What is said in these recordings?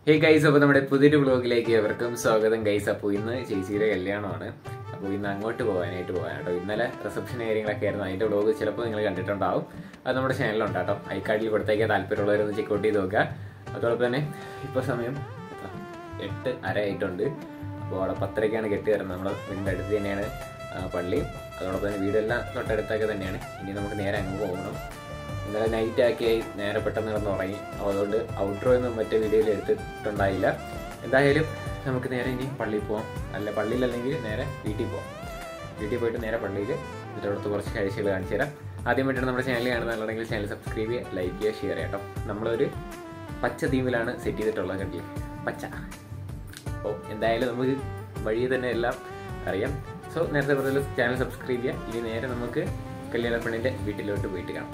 Hey guys അപ്പോൾ നമ്മുടെ പുതിയൊരു വ്ളോഗിലേക്ക് എവർക്കും സ്വാഗതം ഗൈസ് അപ്പോൾ ഇന്ന് ചേച്ചിയുടെ കല്യാണമാണ് അപ്പോൾ ഇന്ന് അങ്ങോട്ട് പോകാനായിട്ട് പോകാൻ കേട്ടോ ഇന്നലെ റിസപ്ഷൻ കാര്യങ്ങളൊക്കെ ആയിരുന്നു അതിൻ്റെ വ്ളോഗ് ചിലപ്പോൾ നിങ്ങൾ കണ്ടിട്ടുണ്ടാവും അത് നമ്മുടെ ചാനലിലുണ്ട് കേട്ടോ ഐക്കാർഡിൽ കൊടുത്തേക്കാൻ താല്പര്യമുള്ളവരൊന്ന് ചെക്കൗട്ട് ചെയ്ത് നോക്കുക അതോടൊപ്പം തന്നെ ഇപ്പോൾ സമയം എത്ര? എട്ട് അര ആയിട്ടുണ്ട് അപ്പോൾ അവിടെ പത്തരയ്ക്കാണ് കെട്ടി വരുന്നത് നമ്മുടെ വീടിൻ്റെ അടുത്ത് തന്നെയാണ് ആ, പള്ളി അതോടൊപ്പം തന്നെ വീടെല്ലാം തൊട്ടടുത്തൊക്കെ തന്നെയാണ് ഇനി നമുക്ക് നേരെ അങ്ങ് പോകണം ഇന്നലെ നൈറ്റ് ആക്കിയായി നേരെ പെട്ടെന്ന് കിടന്ന് ഉറങ്ങി അപ്പോൾ അതുകൊണ്ട് ഔട്ട്രോ ഒന്നും മറ്റേ വീഡിയോയിൽ എടുത്തിട്ടുണ്ടായില്ല എന്തായാലും നമുക്ക് നേരെ ഇനി പള്ളിയിൽ പോവാം അല്ല പള്ളിയിലല്ലെങ്കിൽ നേരെ വീട്ടിൽ പോവാം വീട്ടിൽ പോയിട്ട് നേരെ പള്ളിയിൽ ഇതിനടുത്ത് കുറച്ച് കാഴ്ചകൾ കാണിച്ചു തരാം ആദ്യമായിട്ടാണ് നമ്മുടെ ചാനൽ കാണുന്നുണ്ടെങ്കിൽ ചാനൽ സബ്സ്ക്രൈബ് ചെയ്യുക ലൈക്ക് ചെയ്യുക ഷെയർ ചെയ്യാം കേട്ടോ നമ്മളൊരു പച്ച തീമിലാണ് സെറ്റ് ചെയ്തിട്ടുള്ളത് കണ്ടില്ലേ പച്ച അപ്പോൾ എന്തായാലും നമുക്ക് വഴി തന്നെ എല്ലാം അറിയാം സോ നേരത്തെ പറഞ്ഞ ചാനൽ സബ്സ്ക്രൈബ് ചെയ്യുക ഇനി നേരെ നമുക്ക് കല്യാണ പെണ്ണിൻ്റെ വീട്ടിലോട്ട് പോയിട്ട് കാണാം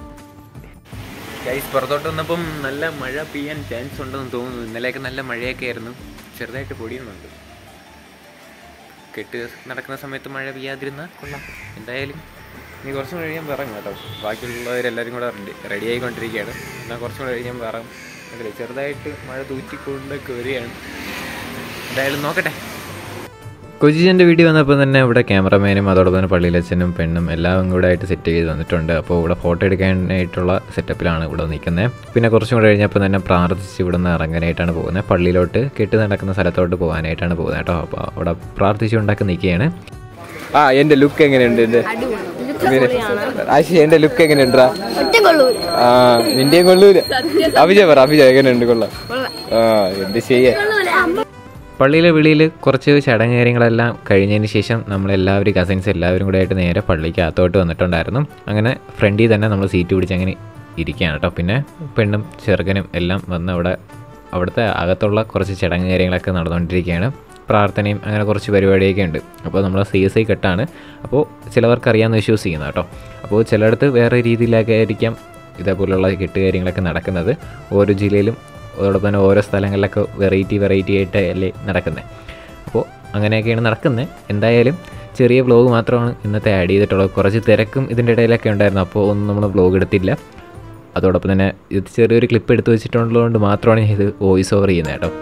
ഗൈസ് പുറത്തോട്ട് വന്നപ്പം നല്ല മഴ പെയ്യാൻ ചാൻസ് ഉണ്ടെന്ന് തോന്നുന്നു ഇന്നലെയൊക്കെ നല്ല മഴയൊക്കെ ആയിരുന്നു ചെറുതായിട്ട് പൊടിയുന്നുണ്ട് കെട്ട് നടക്കുന്ന സമയത്ത് മഴ പെയ്യാതിരുന്ന കൊള്ളാം എന്തായാലും നീ കുറച്ചും കൂടെ കഴിയാൻ പറയും കേട്ടോ ബാക്കിയുള്ളവരെല്ലാവരും കൂടെ റെഡി ആയിക്കൊണ്ടിരിക്കുകയാണ് എന്നാൽ കുറച്ചും കൂടെ കഴിയാൻ പറയും അതെ ചെറുതായിട്ട് മഴ തൂറ്റിക്കൊണ്ടൊക്കെ വരികയാണ് എന്തായാലും നോക്കട്ടെ കൊച്ചിൻ്റെ വീട്ടിൽ വന്നപ്പോൾ തന്നെ ഇവിടെ ക്യാമറമാനും അതോടൊപ്പം തന്നെ പള്ളിയിലച്ഛനും പെണ്ണും എല്ലാം കൂടെ ആയിട്ട് സെറ്റ് ചെയ്ത് വന്നിട്ടുണ്ട് അപ്പോൾ ഇവിടെ ഫോട്ടോ എടുക്കാനായിട്ടുള്ള സെറ്റപ്പിലാണ് ഇവിടെ നിൽക്കുന്നത് പിന്നെ കുറച്ചും കൂടെ കഴിഞ്ഞപ്പോൾ തന്നെ പ്രാർത്ഥിച്ച് ഇവിടെ നിന്ന് ഇറങ്ങാനായിട്ടാണ് പോകുന്നത് പള്ളിയിലോട്ട് കെട്ടി നടക്കുന്ന സ്ഥലത്തോട്ട് പോകാനായിട്ടാണ് പോകുന്നത് കേട്ടോ അപ്പോൾ അവിടെ പ്രാർത്ഥിച്ചുണ്ടാക്കി നിൽക്കുകയാണ് ആ എന്റെ ലുക്ക് എങ്ങനെയുണ്ട് എന്റെ ആശി എന്റെ ലുക്ക് എങ്ങനെയുണ്ടാ ആ നിന്റെയും കൊള്ളൂല അഭിജയ പറ അഭിജയ എങ്ങനെയുണ്ട് കൊള്ളാം ആ എന്ത് ചെയ്യാ പള്ളിയിലെ വിളിയിൽ കുറച്ച് ചടങ്ങ് കാര്യങ്ങളെല്ലാം കഴിഞ്ഞതിന് ശേഷം നമ്മളെല്ലാവരും കസിൻസ് എല്ലാവരും കൂടെ ആയിട്ട് നേരെ പള്ളിക്ക് അകത്തോട്ട് വന്നിട്ടുണ്ടായിരുന്നു അങ്ങനെ ഫ്രണ്ടിൽ തന്നെ നമ്മൾ സീറ്റ് പിടിച്ച് അങ്ങനെ ഇരിക്കുകയാണ് കേട്ടോ പിന്നെ പെണ്ണും ചെറുക്കനും എല്ലാം വന്ന് അവിടെ അവിടുത്തെ അകത്തുള്ള കുറച്ച് ചടങ്ങ് കാര്യങ്ങളൊക്കെ നടന്നുകൊണ്ടിരിക്കുകയാണ് പ്രാർത്ഥനയും അങ്ങനെ കുറച്ച് പരിപാടിയൊക്കെ ഉണ്ട് അപ്പോൾ നമ്മൾ സി എസ് ഐ കെട്ടാണ് അപ്പോൾ ചിലവർക്ക് അറിയാമെന്ന് വിശ്വസിക്കുന്നു കേട്ടോ അപ്പോൾ ചിലയിടത്ത് വേറെ രീതിയിലൊക്കെ ആയിരിക്കാം ഇതേപോലുള്ള കെട്ട് കാര്യങ്ങളൊക്കെ നടക്കുന്നത് ഓരോ ജില്ലയിലും അതോടൊപ്പം തന്നെ ഓരോ സ്ഥലങ്ങളിലൊക്കെ വെറൈറ്റി വെറൈറ്റി ആയിട്ട് അല്ലേ നടക്കുന്നത് അപ്പോൾ അങ്ങനെയൊക്കെയാണ് നടക്കുന്നത് എന്തായാലും ചെറിയ വ്ലോഗ് മാത്രമാണ് ഇന്നത്തെ ആഡ് ചെയ്തിട്ടുള്ളത് കുറച്ച് തിരക്കും ഇതിൻ്റെ ഇടയിലൊക്കെ ഉണ്ടായിരുന്നു അപ്പോൾ ഒന്നും നമ്മൾ വ്ലോഗ് എടുത്തില്ല അതോടൊപ്പം തന്നെ ഇത് ചെറിയൊരു ക്ലിപ്പ് എടുത്ത് വെച്ചിട്ടുള്ളതുകൊണ്ട് മാത്രമാണ് ഞാൻ ഇത് വോയിസ് ഓവർ ചെയ്യുന്നത് കേട്ടോ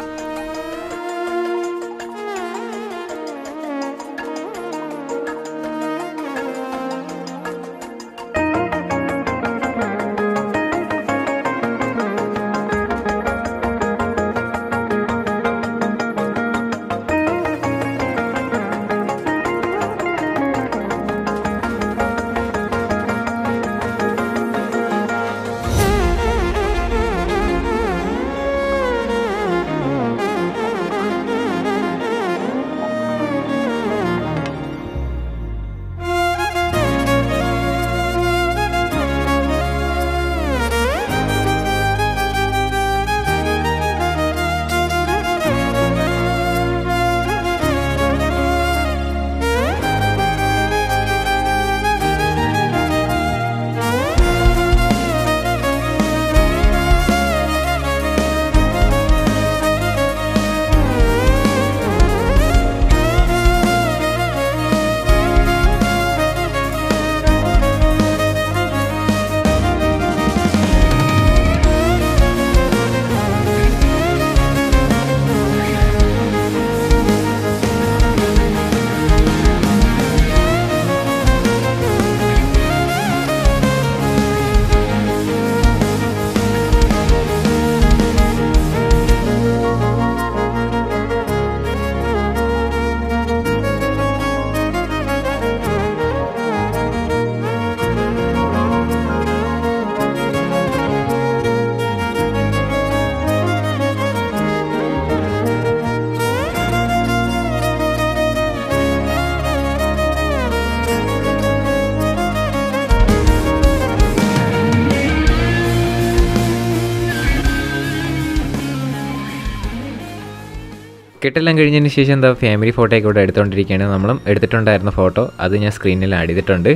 കെട്ടെല്ലാം കഴിഞ്ഞതിന് ശേഷം എന്താ ഫാമിലി ഫോട്ടോ ഒക്കെ ഇവിടെ എടുത്തുകൊണ്ടിരിക്കുകയാണ് നമ്മളും എടുത്തിട്ടുണ്ടായിരുന്ന ഫോട്ടോ അത് ഞാൻ സ്ക്രീനിൽ ആഡ് ചെയ്തിട്ടുണ്ട്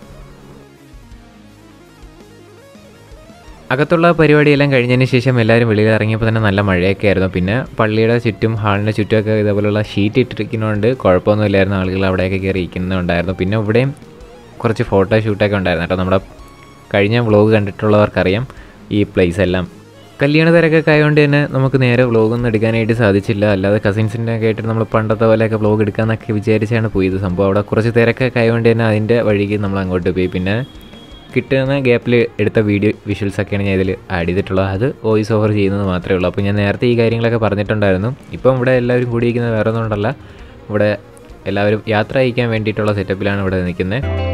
അകത്തുള്ള പരിപാടിയെല്ലാം കഴിഞ്ഞതിന് ശേഷം എല്ലാവരും വെളിയിൽ ഇറങ്ങിയപ്പോൾ തന്നെ നല്ല മഴയൊക്കെ ആയിരുന്നു പിന്നെ പള്ളിയുടെ ചുറ്റും ഹാളിൻ്റെ ചുറ്റുമൊക്കെ ഇതേപോലുള്ള ഷീറ്റ് ഇട്ടിരിക്കുന്നതുകൊണ്ട് കുഴപ്പമൊന്നുമില്ലായിരുന്നു ആളുകൾ അവിടെയൊക്കെ കയറി ഇരിക്കുന്നുണ്ടായിരുന്നു പിന്നെ ഇവിടെയും കുറച്ച് ഫോട്ടോ ഷൂട്ടൊക്കെ ഉണ്ടായിരുന്നു കേട്ടോ നമ്മുടെ കഴിഞ്ഞ വ്ളോഗ് കണ്ടിട്ടുള്ളവർക്കറിയാം ഈ പ്ലേസ് എല്ലാം കല്യാണ തിരക്കൊക്കെ ആയതുകൊണ്ട് തന്നെ നമുക്ക് നേരെ വ്ളോഗൊന്നും എടുക്കാനായിട്ട് സാധിച്ചില്ല അല്ലാതെ കസിൻസിൻ്റെ ഒക്കെ ആയിട്ട് നമ്മൾ പണ്ടത്തെ പോലെയൊക്കെ വ്ളോഗ് എടുക്കാമെന്നൊക്കെ വിചാരിച്ചാണ് പോയത് സംഭവം അവിടെ കുറച്ച് തിരക്കൊക്കെ ആയതുകൊണ്ട് തന്നെ അതിൻ്റെ വഴിക്ക് നമ്മൾ അങ്ങോട്ട് പോയി പിന്നെ കിട്ടുന്ന ഗ്യാപ്പിൽ എടുത്ത വീഡിയോ വിഷ്വൽസ് ഒക്കെയാണ് ഞാൻ ഇതിൽ ആഡ് ചെയ്തിട്ടുള്ളത് അത് വോയിസ് ഓവർ ചെയ്യുന്നത് മാത്രമേ ഉള്ളൂ അപ്പോൾ ഞാൻ നേരത്തെ ഈ കാര്യങ്ങളൊക്കെ പറഞ്ഞിട്ടുണ്ടായിരുന്നു ഇപ്പം ഇവിടെ എല്ലാവരും കൂടിയിരിക്കുന്നത് വേറെ ഒന്നും കൊണ്ടല്ല ഇവിടെ എല്ലാവരും യാത്ര അയക്കാൻ വേണ്ടിയിട്ടുള്ള സെറ്റപ്പിലാണ് ഇവിടെ നിൽക്കുന്നത്